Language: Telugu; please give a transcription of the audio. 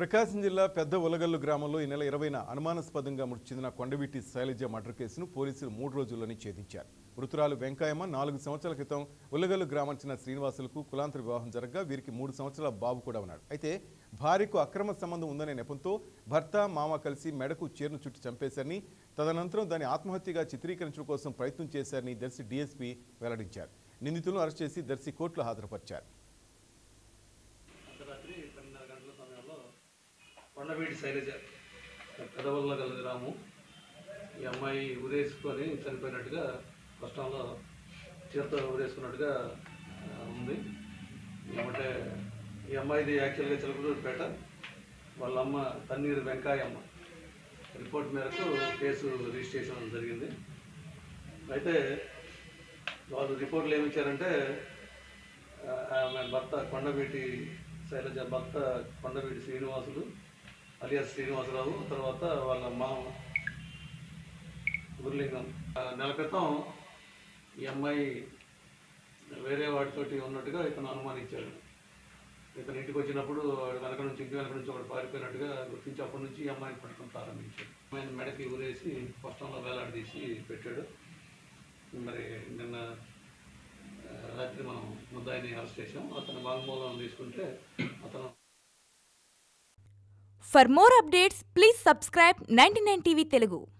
ప్రకాశం జిల్లా పెద్ద ఉలగల్లు గ్రామంలో ఈ నెల ఇరవైన అనుమానాస్పదంగా మృతి చెందిన కొండవీటి శైలజ మర్డర్ కేసును పోలీసులు మూడు రోజుల్లోనే ఛేదించారు మృతురాలు వెంకాయమ్మ నాలుగు సంవత్సరాల క్రితం ఉల్లగల్లు గ్రామానికి చెందిన శ్రీనివాసులకు కులాంతర వివాహం జరగగా వీరికి మూడు సంవత్సరాల బాబు కూడా ఉన్నాడు అయితే భార్యకు అక్రమ సంబంధం ఉందనే నెపంతో భర్త మామ కలిసి మెడకు చీరను చుట్టి చంపేశారని తదనంతరం దాన్ని ఆత్మహత్యగా చిత్రీకరించడం కోసం ప్రయత్నం చేశారని దర్శి డీఎస్పీ వెల్లడించారు నిందితులను అరెస్ట్ చేసి దర్శి కోర్టులో హాజరుపరిచారు అర్ధరాత్రి పన్నెండున్నర గంటల సమయంలో కొండవీటి శైలజ పెదవల్ల గల గ్రామం ఈ అమ్మాయి ఉరేసుకొని చనిపోయినట్టుగా కష్టంలో చేత్తో ఉరేసుకున్నట్టుగా ఆ, ఉంది ఏమంటే ఈ అమ్మాయిది యాక్చువల్గా చిలకలూరుపేట వాళ్ళ అమ్మ తన్నీరు వెంకాయమ్మ రిపోర్ట్ మేరకు కేసు రిజిస్ట్రేషన్ జరిగింది అయితే వాళ్ళు రిపోర్ట్లు ఏమి ఇచ్చారంటే ఆ, ఆమె భర్త కొండవీటి శైలజ భర్త కొండవీటి శ్రీనివాసులు అలియాస్ శ్రీనివాసరావు తర్వాత వాళ్ళ మామ గురులింగం ఆ, నెల క్రితం ఈ అమ్మాయి వేరే వాటితోటి ఉన్నట్టుగా ఇతను అనుమానించాడు ఇతను ఇంటికి వచ్చినప్పుడు వాడు వెనక నుంచి ఇంటి వెనక నుంచి ఒకటి పారిపోయినట్టుగా గుర్తించి అప్పటి నుంచి ఈ అమ్మాయిని పట్టుకొని ప్రారంభించాడు అమ్మాయిని మెడకి ఊరేసి కష్టంలో వేలాడదీసి పెట్టాడు మరి నిన్న ఆ, రాత్రి మనం ముద్దాయిని అరెస్ట్ చేసాం అతను వాంగ్మూలం తీసుకుంటే అతను For more updates, please subscribe 99 TV Telugu.